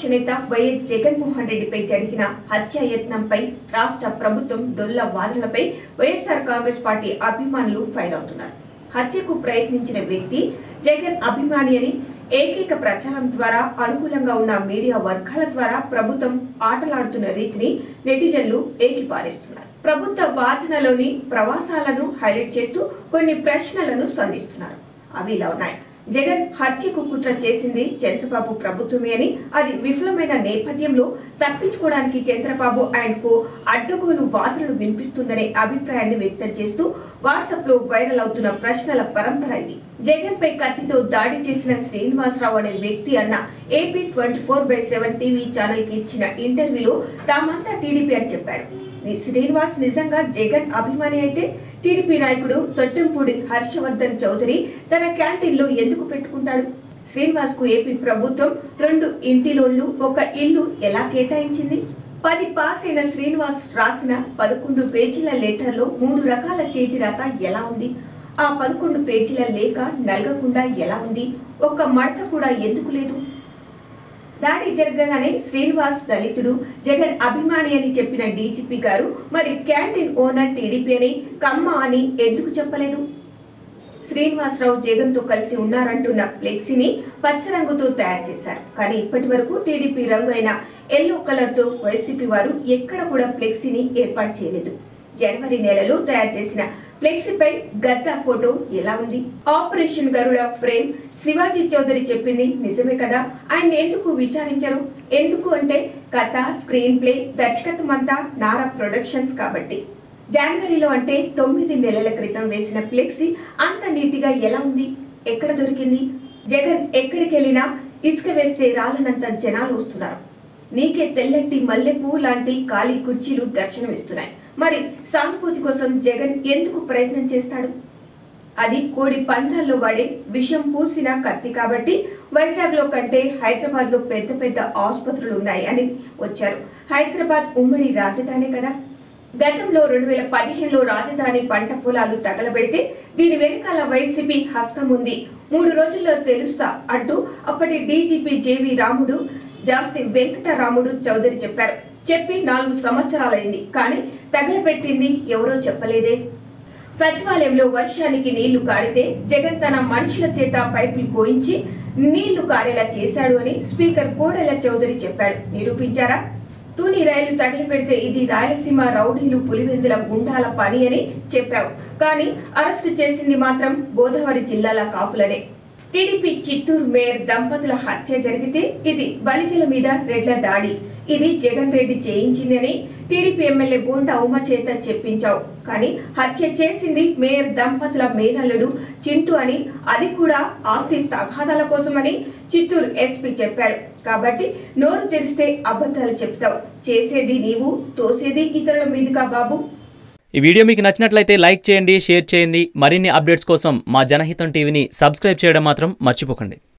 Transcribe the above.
నేత వైఎస్ జగన్మోహన్ రెడ్డిపై జరిగిన హత్యాయత్నంపై రాష్ట్ర ప్రభుత్వం దొల్ల వాదనలపై వైఎస్ఆర్ కాంగ్రెస్ పార్టీ అభిమానులు ఫైర్ అవుతున్నారు హత్యకు ప్రయత్నించిన వ్యక్తి జగన్ అభిమాని అని ఏకైక ప్రచారం ద్వారా అనుకూలంగా ఉన్న మీడియా వర్గాల ద్వారా ప్రభుత్వం ఆటలాడుతున్న రీతిని నెటిజన్లు ఏకిపారేస్తున్నారు ప్రభుత్వ వాదనలోని ప్రవాసాలను హైలైట్ చేస్తూ కొన్ని ప్రశ్నలను సంధిస్తున్నారు అవి ఇలా ఉన్నాయి జగన్ హత్యకు కుట్ర చేసింది చంద్రబాబు ప్రభుత్వమే అని అది విఫలమైన నేపథ్యంలో తప్పించుకోవడానికి చంద్రబాబు ఆయనకు అడ్డగోలు వాదనలు వినిపిస్తుందనే అభిప్రాయాన్ని వ్యక్తం చేస్తూ వాట్సాప్ లో వైరల్ అవుతున్న ప్రశ్నల పరంపర ఇది జగన్ పై కత్తితో దాడి చేసిన శ్రీనివాసరావు అనే వ్యక్తి అన్న AP twenty four by seven TV channel కి ఇచ్చిన ఇంటర్వ్యూలో తామంతా టీడీపీ అని చెప్పాడు ని- శ్రీనివాస్ నిజంగా జగన్ అభిమాని అయితే టీడీపీ నాయకుడు తొట్టెంపూడి హర్షవర్ధన్ చౌదరి తన క్యాంటీన్ లో ఎందుకు పెట్టుకుంటాడు శ్రీనివాస్ కు ఏపీ ప్రభుత్వం రెండు ఇంటి లోన్లు ఒక ఇల్లు ఎలా కేటాయించింది పది పాస్ అయిన శ్రీనివాస్ రాసిన పదకొండు పేజీల లెటర్లో మూడు రకాల చేతి రాత ఎలా ఉంది ఆ పదకొండు పేజీల లేఖ నలగకుండా ఎలా ఉంది ఒక్క మడత కూడా ఎందుకు లేదు దాడి జరగగానే శ్రీనివాస్ దళితుడు జగన్ అభిమాని అని చెప్పిన డీజీపీ గారు మరి క్యాంటీన్ ఓనర్ టీడీపీ అని కమ్మ అని ఎందుకు చెప్పలేదు శ్రీనివాసరావు జగన్ తో కలిసి ఉన్నారంటున్న ఫ్లెక్సీని పచ్చ రంగుతో తయారు చేశారు కానీ ఇప్పటి వరకు టీడీపీ రంగు అయిన ఎల్లో కలర్ తో వైసీపీ వారు ఎక్కడ కూడా ఫ్లెక్సీని ఏర్పాటు చేయలేదు జనవరి నెలలో తయారు చేసిన ఫ్లెక్సీపై గద్దా ఫోటో ఎలా ఉంది ఆపరేషన్ గరుడ ఫ్రేమ్ శివాజీ చౌదరి చెప్పింది నిజమే కదా ఆయన ఎందుకు విచారించరు ఎందుకు అంటే కథ స్క్రీన్ ప్లే దర్శకత్వం అంతా నారా ప్రొడక్షన్స్ కాబట్టి జనవరిలో అంటే తొమ్మిది నెలల క్రితం వేసిన ఫ్లెక్సీ అంత నీటిగా ఎలా ఉంది ఎక్కడ దొరికింది జగన్ ఎక్కడికి వెళ్ళినా ఇసుక వేస్తే రాలనంత జనాలు వస్తున్నారు నీకే తెల్లటి మల్లెపూ లాంటి ఖాళీ కుర్చీలు దర్శనమిస్తున్నాయి మరి సానుభూతి కోసం జగన్ ఎందుకు ప్రయత్నం చేస్తాడు అది కోడి పందాల్లో వాడే విషం పూసిన కత్తి కాబట్టి వైజాగ్ లో కంటే హైదరాబాద్ లో పెద్ద పెద్ద ఆసుపత్రులు ఉన్నాయి అని వచ్చారు హైదరాబాద్ ఉమ్మడి రాజధాని కదా గతంలో రెండు వేల పదిహేనులో రాజధాని పంట పొలాలు తగలబెడితే దీని వెనకాల వైసీపీ హస్తం ఉంది మూడు రోజుల్లో తెలుస్తా అంటూ అప్పటి డీజీపీ జేవి రాముడు జాస్తి వెంకటరాముడు చౌదరి చెప్పారు చెప్పి నాలుగు సంవత్సరాలైంది కానీ తగలబెట్టింది ఎవరో చెప్పలేదే సచివాలయంలో వర్షానికి నీళ్లు కారితే జగన్ తన మనుషుల చేత పైపులు కోయించి నీళ్లు కారేలా చేశాడు అని స్పీకర్ కోడెల చౌదరి చెప్పాడు నిరూపించారా తూని రైలు తగిలిపెడితే ఇది రాయలసీమ రౌడీలు పులివెందుల గుండాల పని అని చెప్పావు కానీ అరెస్టు చేసింది మాత్రం గోదావరి జిల్లాల కాపులనే టీడీపీ చిత్తూరు మేయర్ దంపతుల హత్య జరిగితే ఇది బలిజల మీద రెడ్ల దాడి ఇది జగన్ రెడ్డి చేయించిందని టీడీపీ ఎమ్మెల్యే బోండా ఉమ చేత చెప్పించావు కానీ హత్య చేసింది మేయర్ దంపతుల మేనల్లుడు చింటూ అని అది కూడా ఆస్తి తగాదాల కోసమని చిత్తూరు ఎస్పీ చెప్పాడు కాబట్టి నోరు తెరిస్తే అబద్ధాలు చెప్తావు చేసేది నీవు తోసేది ఇతరుల మీదుగా బాబు ఈ వీడియో మీకు నచ్చినట్లయితే లైక్ చేయండి షేర్ చేయండి మరిన్ని అప్డేట్స్ కోసం మా జనహితం టీవీని సబ్స్క్రైబ్ చేయడం మాత్రం మర్చిపోకండి